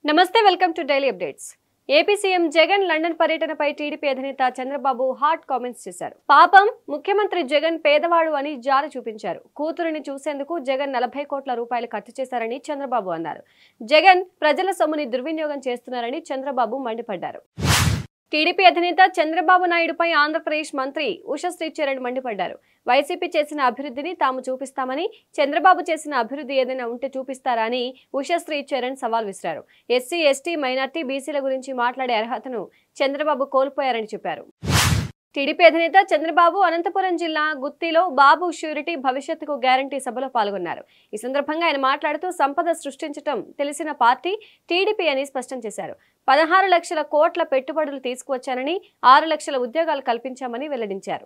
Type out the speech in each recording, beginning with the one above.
నమస్తే welcome to daily updates AP CM Jagan London పర్యటనపై TDP అధినేత చంద్రబాబు హాట్ కామెంట్స్ చేశారు పాపం ముఖ్యమంత్రి జగన్ పేదవాడు అని జాలి చూపించారు కూతురిని చూసేందుకు జగన్ నలభై కోట్ల రూపాయలు ఖర్చు చేశారని చంద్రబాబు అన్నారు జగన్ ప్రజల సొమ్ముని దుర్వినియోగం చేస్తున్నారని చంద్రబాబు మండిపడ్డారు టీడీపీ అధినేత చంద్రబాబు నాయుడుపై ఆంధ్రప్రదేశ్ మంత్రి ఉషశ్రీ చరణ్ మండిపడ్డారు వైసీపీ చేసిన అభివృద్ధిని తాము చూపిస్తామని చంద్రబాబు చేసిన అభివృద్ధి ఏదైనా ఉంటే చూపిస్తారా అని ఉషశ్రీ చరణ్ సవాల్ విసిరారు ఎస్సీ ఎస్టీ మైనార్టీ బీసీల గురించి మాట్లాడే అర్హతను చంద్రబాబు కోల్పోయారని చెప్పారు టీడీపీ అధినేత చంద్రబాబు అనంతపురం జిల్లా గుత్తిలో బాబు ష్యూరిటీ భవిష్యత్తుకు గ్యారంటీ సభలో పాల్గొన్నారు ఈ సందర్భంగా ఆయన మాట్లాడుతూ సంపద సృష్టించడం తెలిసిన పార్టీ టీడీపీ అని స్పష్టం చేశారు పదహారు లక్షల కోట్ల పెట్టుబడులు తీసుకువచ్చానని ఆరు లక్షల ఉద్యోగాలు కల్పించామని వెల్లడించారు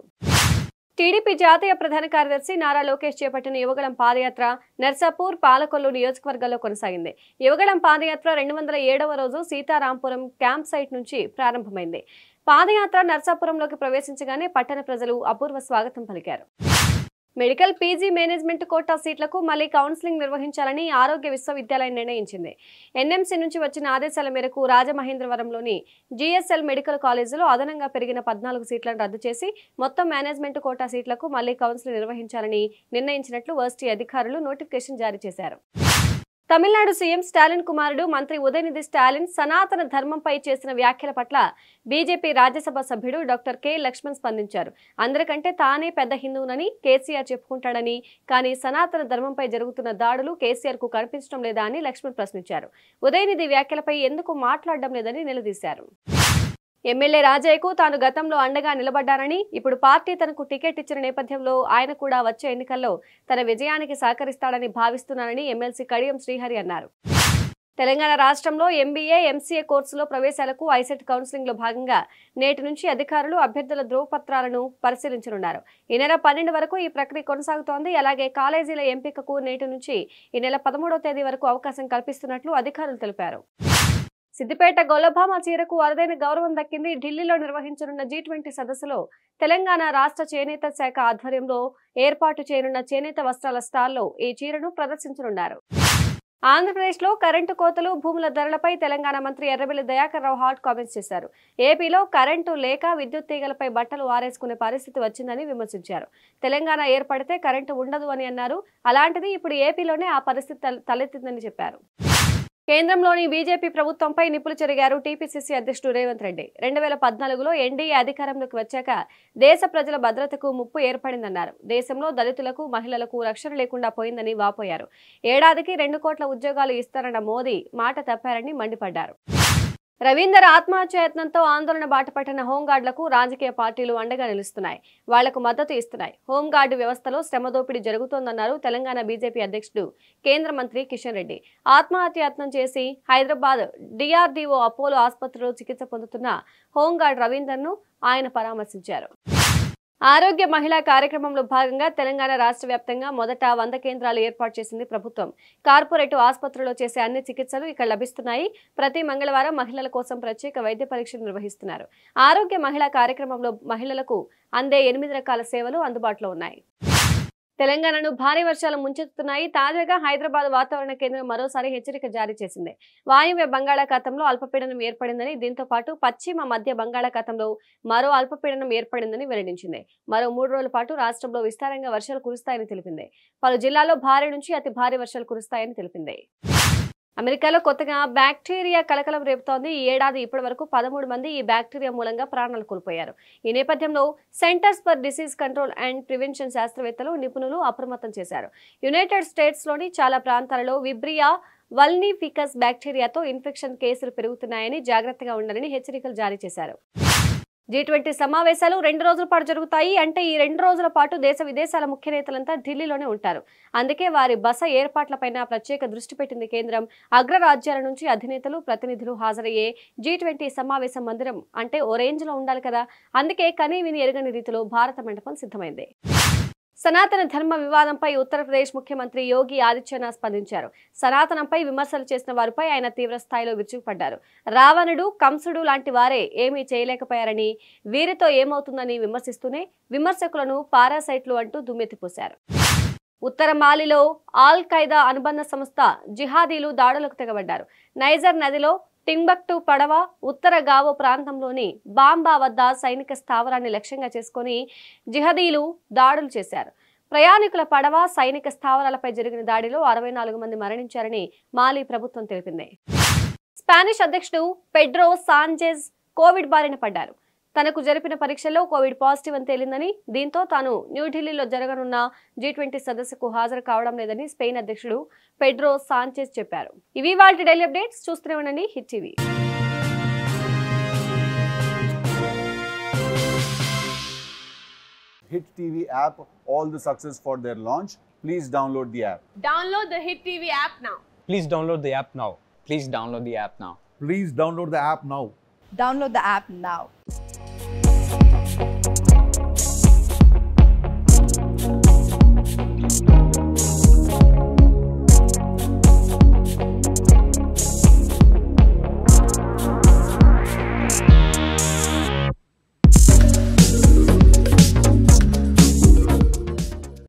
టీడీపీ జాతీయ ప్రధాన కార్యదర్శి నారా లోకేష్ చేపట్టిన యువగళం పాదయాత్ర నర్సాపూర్ పాలకొల్లు నియోజకవర్గాల్లో కొనసాగింది యువగళం పాదయాత్ర రెండు వందల ఏడవ రోజు సీతారాంపురం క్యాంప్ సైట్ నుంచి ప్రారంభమైంది పాదయాత్ర నర్సాపురంలోకి ప్రవేశించగానే పట్టణ ప్రజలు అపూర్వ స్వాగతం పలికారు మెడికల్ పీజీ మేనేజ్మెంట్ కోటా సీట్లకు మళ్లీ కౌన్సిలింగ్ నిర్వహించాలని ఆరోగ్య విశ్వవిద్యాలయం నిర్ణయించింది ఎన్ఎంసీ నుంచి వచ్చిన ఆదేశాల మేరకు రాజమహేంద్రవరంలోని జీఎస్ఎల్ మెడికల్ కాలేజీలో అదనంగా పెరిగిన పద్నాలుగు సీట్లను రద్దు చేసి మొత్తం మేనేజ్మెంట్ కోటా సీట్లకు మళ్లీ కౌన్సిలింగ్ నిర్వహించాలని నిర్ణయించినట్లు వర్సిటీ అధికారులు నోటిఫికేషన్ జారీ చేశారు తమిళనాడు సీఎం స్టాలిన్ కుమారుడు మంత్రి ఉదయనిధి స్టాలిన్ సనాతన ధర్మంపై చేసిన వ్యాఖ్యల పట్ల బీజేపీ రాజ్యసభ సభ్యుడు డాక్టర్ కె లక్ష్మణ్ స్పందించారు అందరికంటే తానే పెద్ద హిందువునని కేసీఆర్ చెప్పుకుంటాడని కానీ సనాతన ధర్మంపై జరుగుతున్న దాడులు కేసీఆర్ కు కనిపించడం లేదా అని లక్ష్మణ్ ప్రశ్నించారు ఉదయనిధి వ్యాఖ్యలపై ఎందుకు మాట్లాడడం లేదని నిలదీశారు ఎమ్మెల్యే రాజయ్యకు తాను గతంలో అండగా నిలబడ్డానని ఇప్పుడు పార్టీ తనకు టికెట్ ఇచ్చిన నేపథ్యంలో ఆయన కూడా వచ్చే ఎన్నికల్లో తన విజయానికి సహకరిస్తాడని భావిస్తున్నానని ఎమ్మెల్సీ కడియం శ్రీహరి అన్నారు తెలంగాణ రాష్ట్రంలో ఎంబీఏ ఎంసీఏ కోర్సులో ప్రవేశాలకు ఐసెట్ కౌన్సిలింగ్ లో భాగంగా నేటి నుంచి అధికారులు అభ్యర్థుల ధ్రువపత్రాలను పరిశీలించనున్నారు ఈ నెల పన్నెండు వరకు ఈ ప్రక్రియ కొనసాగుతోంది అలాగే కాలేజీల ఎంపికకు నేటి నుంచి ఈ నెల పదమూడవ తేదీ వరకు అవకాశం కల్పిస్తున్నట్లు అధికారులు తెలిపారు సిద్దిపేట గొల్లభామ చీరకు అరుదైన గౌరవం దక్కింది ఢిల్లీలో నిర్వహించనున్న జీ ట్వంటీ సదస్సులో తెలంగాణ రాష్ట్ర చేనేత శాఖ ఆధ్వర్యంలో ఏర్పాటు చేయనున్న చేనేత వస్త్రాల స్టాల్లో ఈ చీరను ప్రదర్శించనున్నారు ఆంధ్రప్రదేశ్లో కరెంటు కోతలు భూముల ధరలపై తెలంగాణ మంత్రి ఎర్రబెల్లి దయాకర్ రావు హాట్ కామెంట్స్ చేశారు ఏపీలో కరెంటు లేక విద్యుత్ తీగలపై బట్టలు ఆరేసుకునే పరిస్థితి వచ్చిందని విమర్శించారు తెలంగాణ ఏర్పడితే కరెంటు ఉండదు అని అన్నారు అలాంటిది ఇప్పుడు ఏపీలోనే ఆ పరిస్థితి తల- తలెత్తిందని చెప్పారు కేంద్రంలోని బీజేపీ ప్రభుత్వంపై నిప్పులు చెరిగారు టీపీసీసీ అధ్యక్షుడు రేవంత్ రెడ్డి రెండు వేల పద్నాలుగులో ఎన్డీఏ అధికారంలోకి వచ్చాక దేశ ప్రజల భద్రతకు ముప్పు ఏర్పడిందన్నారు దేశంలో దళితులకు మహిళలకు రక్షణ లేకుండా పోయిందని వాపోయారు ఏడాదికి రెండు కోట్ల ఉద్యోగాలు ఇస్తారన్న మోదీ మాట తప్పారని మండిపడ్డారు రవీందర్ ఆత్మహత్యయత్నంతో ఆందోళన బాటపట్టిన హోంగార్డులకు రాజకీయ పార్టీలు అండగా నిలుస్తున్నాయి వాళ్లకు మద్దతు ఇస్తున్నాయి హోంగార్డు వ్యవస్థలో శ్రమ దోపిడీ జరుగుతోందన్నారు తెలంగాణ బీజేపీ అధ్యక్షుడు కేంద్ర మంత్రి కిషన్ రెడ్డి ఆత్మహత్యయత్నం చేసి హైదరాబాద్ డిఆర్డీఓ అపోలో ఆసుపత్రిలో చికిత్స పొందుతున్న హోంగార్డ్ రవీందర్ను ఆయన పరామర్శించారు ఆరోగ్య మహిళా కార్యక్రమంలో భాగంగా తెలంగాణ రాష్ట్ర వ్యాప్తంగా మొదట వంద కేంద్రాలు ఏర్పాటు చేసింది ప్రభుత్వం కార్పొరేట్ ఆసుపత్రిలో చేసే అన్ని చికిత్సలు ఇక్కడ లభిస్తున్నాయి ప్రతి మంగళవారం మహిళల కోసం ప్రత్యేక వైద్య పరీక్షలు నిర్వహిస్తున్నారు ఆరోగ్య మహిళా కార్యక్రమంలో మహిళలకు అందే ఎనిమిది రకాల సేవలు అందుబాటులో ఉన్నాయి తెలంగాణను భారీ వర్షాలు ముంచెత్తుతున్నాయి తాజాగా హైదరాబాద్ వాతావరణ కేంద్రం మరోసారి హెచ్చరిక జారీ చేసింది వాయువ్య బంగాళాఖాతంలో అల్పపీడనం ఏర్పడిందని దీంతో పాటు పశ్చిమ మధ్య బంగాళాఖాతంలో మరో అల్పపీడనం ఏర్పడిందని వెల్లడించింది మరో మూడు రోజుల పాటు రాష్ట్రంలో విస్తారంగా వర్షాలు కురుస్తాయని తెలిపింది పలు జిల్లాల్లో భారీ నుంచి అతి భారీ వర్షాలు కురుస్తాయని తెలిపింది అమెరికాలో కొత్తగా బ్యాక్టీరియా కలకలం రేపుతోంది ఈ ఏడాది ఇప్పటి వరకు పదమూడు మంది ఈ బ్యాక్టీరియా మూలంగా ప్రాణాలు కోల్పోయారు ఈ నేపథ్యంలో centres for disease control and prevention శాస్త్రవేత్తలు నిపుణులు అప్రమత్తం చేశారు యునైటెడ్ స్టేట్స్ లోని చాలా ప్రాంతాలలో విబ్రియా వల్నిఫికస్ బ్యాక్టీరియాతో ఇన్ఫెక్షన్ కేసులు పెరుగుతున్నాయని జాగ్రత్తగా ఉండాలని హెచ్చరికలు జారీ చేశారు జీ ట్వంటీ సమావేశాలు రెండు రోజుల పాటు జరుగుతాయి అంటే ఈ రెండు రోజుల పాటు దేశ విదేశాల ముఖ్య నేతలంతా ఢిల్లీలోనే ఉంటారు అందుకే వారి బస ఏర్పాట్లపైన ప్రత్యేక దృష్టి పెట్టింది కేంద్రం అగ్రరాజ్యాల నుంచి అధినేతలు ప్రతినిధులు హాజరయ్యే జీ ట్వంటీ సమావేశం మందిరం అంటే ఓ రేంజ్ లో ఉండాలి కదా అందుకే కనీ విని ఎరగని రీతిలో భారత మండపం సిద్ధమైంది సనాతన ధర్మ వివాదంపై ఉత్తరప్రదేశ్ ముఖ్యమంత్రి యోగి ఆదిత్యనాథ్ స్పందించారు సనాతనంపై విమర్శలు చేసిన వారిపై ఆయన తీవ్ర స్థాయిలో విరుచుకుపడ్డారు రావణుడు కంసుడు లాంటి వారే ఏమీ చేయలేకపోయారని వీరితో ఏమవుతుందని విమర్శిస్తూనే విమర్శకులను పారాసైట్లు అంటూ దుమ్మెత్తిపోశారు ఉత్తర మాలిలో ఆల్ ఖైదా అనుబంధ సంస్థ జిహాదీలు దాడులకు తెగబడ్డారు నైజర్ నదిలో టింబక్టు పడవ ఉత్తర గావో ప్రాంతంలోని బాంబా వద్ద సైనిక స్థావరాన్ని లక్ష్యంగా చేసుకొని జిహదీలు దాడులు చేశారు ప్రయాణికుల పడవ సైనిక స్థావరాలపై జరిగిన దాడిలో అరవై నాలుగు మంది మరణించారని మాలి ప్రభుత్వం తెలిపింది స్పానిష్ అధ్యక్షుడు పెడ్రో సాంజెజ్ కోవిడ్ బారిన పడ్డారు తనకు జరిపిన పరీక్షల్లో కోవిడ్ పాజిటివ్ అని తేలిందని దీంతో తాను న్యూఢిల్లీలో జరగనున్న జీ ట్వంటీ సదస్సుకు హాజరు కావడం లేదని స్పెయిన్ అధ్యక్షుడు పెడ్రో సాంచెజ్ చెప్పారు ఇవి వాళ్ళ డైలీ అప్డేట్స్ చూస్తూనే ఉండండి hit TV Hit TV app, all the success for their launch. Please download the app. Download the Hit TV app now. Please download the app now. Please download the app now. Please download the app now. Download the app now.